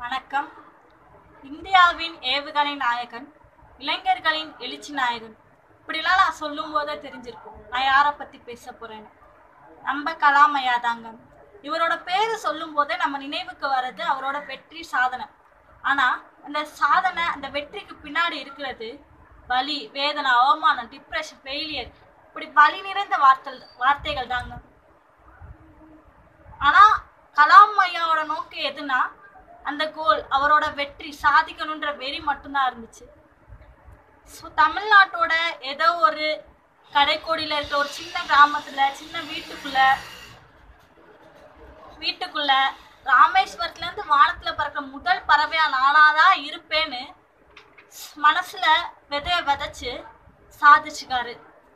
வணக்கம் இந்தியாவின் ஏவுகணை நாயகன் இளைஞர்களின் எழுச்சி நாயகன் இப்படிலாம் நான் சொல்லும் போதே தெரிஞ்சிருக்கும் நான் யாரை பத்தி பேச போறேன்னு நம்ம கலாம் ஐயா தாங்க இவரோட பேரு சொல்லும் போதே நம்ம நினைவுக்கு வர்றது அவரோட வெற்றி சாதனை ஆனா அந்த சாதனை அந்த வெற்றிக்கு பின்னாடி இருக்கிறது வலி வேதனை அவமானம் டிப்ரெஷன் ஃபெயிலியர் இப்படி வலி நிறைந்த வார்த்தை வார்த்தைகள் தாங்க ஆனா கலாம் ஐயாவோட நோக்கம் எதுனா அந்த கோல் அவரோட வெற்றி சாதிக்கணுன்ற வெறி மட்டும்தான் இருந்துச்சு ஸோ தமிழ்நாட்டோட ஏதோ ஒரு கடைக்கோடியில் இருக்க ஒரு சின்ன கிராமத்துல சின்ன வீட்டுக்குள்ள வீட்டுக்குள்ள ராமேஸ்வரத்துல இருந்து வானத்துல பறக்கிற முதல் பறவையா நானாதான் இருப்பேன்னு மனசுல விதைய விதைச்சு சாதிச்சுக்காரு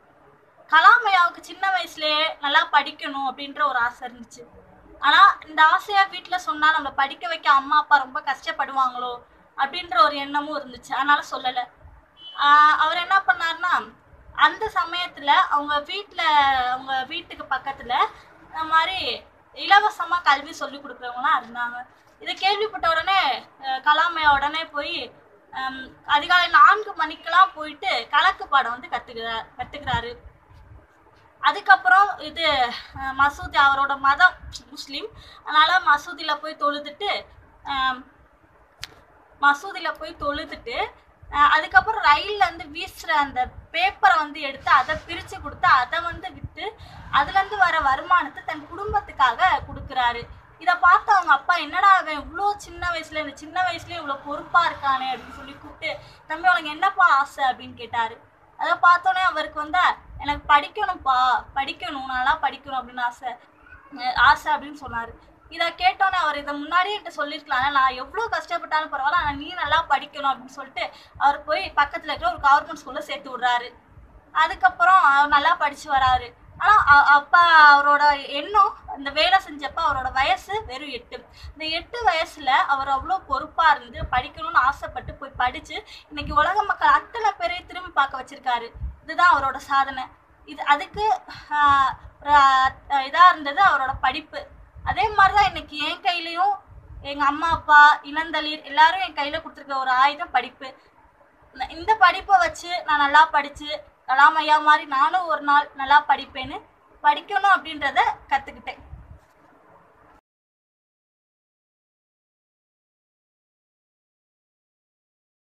கலாம் ஐயாவுக்கு சின்ன வயசுலயே நல்லா படிக்கணும் அப்படின்ற ஒரு ஆசை இருந்துச்சு ஆனா இந்த ஆசையா வீட்டுல சொன்னா நம்மள படிக்க வைக்க அம்மா அப்பா ரொம்ப கஷ்டப்படுவாங்களோ அப்படின்ற ஒரு எண்ணமும் இருந்துச்சு அதனால சொல்லல ஆஹ் அவர் என்ன பண்ணாருன்னா அந்த சமயத்துல அவங்க வீட்டுல அவங்க வீட்டுக்கு பக்கத்துல இந்த மாதிரி இலவசமா கல்வி சொல்லி கொடுக்குறவங்களாம் இருந்தாங்க இதை கேள்விப்பட்ட உடனே அஹ் கலாம் ஐயா உடனே போய் ஹம், அதிகாலை நான்கு மணிக்கெல்லாம் போயிட்டு கணக்கு பாடம் வந்து கத்துக்கிறார் கத்துக்கிறாரு அதுக்கப்புறம் இது அஹ், மசூதி அவரோட மதம் முஸ்லீம் அதனால மசூதியில போய் தொழுதுட்டு ஆம், மசூதியில போய் தொழுதுட்டு அஹ், அதுக்கப்புறம் ரயில்ல இருந்து வீசுற அந்த பேப்பரை வந்து எடுத்து அதை பிரிச்சு கொடுத்து அதை வந்து வித்து அதுல இருந்து வர வருமானத்தை தன் குடும்பத்துக்காக கொடுக்குறாரு இதை பார்த்து அவங்க அப்பா என்னடா அவன் இவ்வளோ சின்ன வயசுல இந்த சின்ன வயசுலயே இவ்வளோ பொறுப்பா இருக்கானே அப்படின்னு சொல்லி கூப்பிட்டு தம்பி உனக்கு என்னப்பா ஆசை அப்படின்னு கேட்டாரு அதை பார்த்தோன்னே அவருக்கு வந்து எனக்கு படிக்கணும்ப்பா படிக்கணும் நல்லா படிக்கணும் அப்படின்னு ஆசை அஹ் ஆசை அப்படின்னு சொன்னாரு இதை கேட்டோன்னே அவர் இதை முன்னாடியே என்கிட்ட சொல்லியிருக்கலாம் நான் எவ்வளோ கஷ்டப்பட்டாலும் பரவாயில்ல ஆனால் நீ நல்லா படிக்கணும் அப்படின்னு சொல்லிட்டு அவர் போய் பக்கத்தில் இருக்கிற ஒரு கவர்மெண்ட் ஸ்கூலில் சேர்த்து விடுறாரு அதுக்கப்புறம் அவர் நல்லா படிச்சு வராரு ஆனால் அப்பா அவரோட எண்ணம் இந்த வேலை செஞ்சப்ப அவரோட வயசு வெறும் எட்டு இந்த எட்டு வயசுல அவர் அவ்வளோ பொறுப்பா இருந்து படிக்கணும்னு ஆசைப்பட்டு போய் படிச்சு இன்னைக்கு உலக மக்கள் அத்தனை பேரையும் திரும்பி பார்க்க வச்சிருக்காரு இதுதான் அவரோட சாதனை இது அதுக்கு ஆஹ், ஒரு, ஆஹ், இதா இருந்தது அவரோட படிப்பு அதே மாதிரிதான் இன்னைக்கு என் கையிலயும் எங்க அம்மா அப்பா இளந்தளிர் எல்லாரும் என் கையில கொடுத்துருக்க ஒரு ஆயுதம் படிப்பு ந- இந்த படிப்பை வச்சு நான் நல்லா படிச்சு கலாம் ஐயா மாதிரி நானும் ஒரு நாள் நல்லா படிப்பேன்னு படிக்கணும் அப்படின்றத கத்துக்கிட்டேன்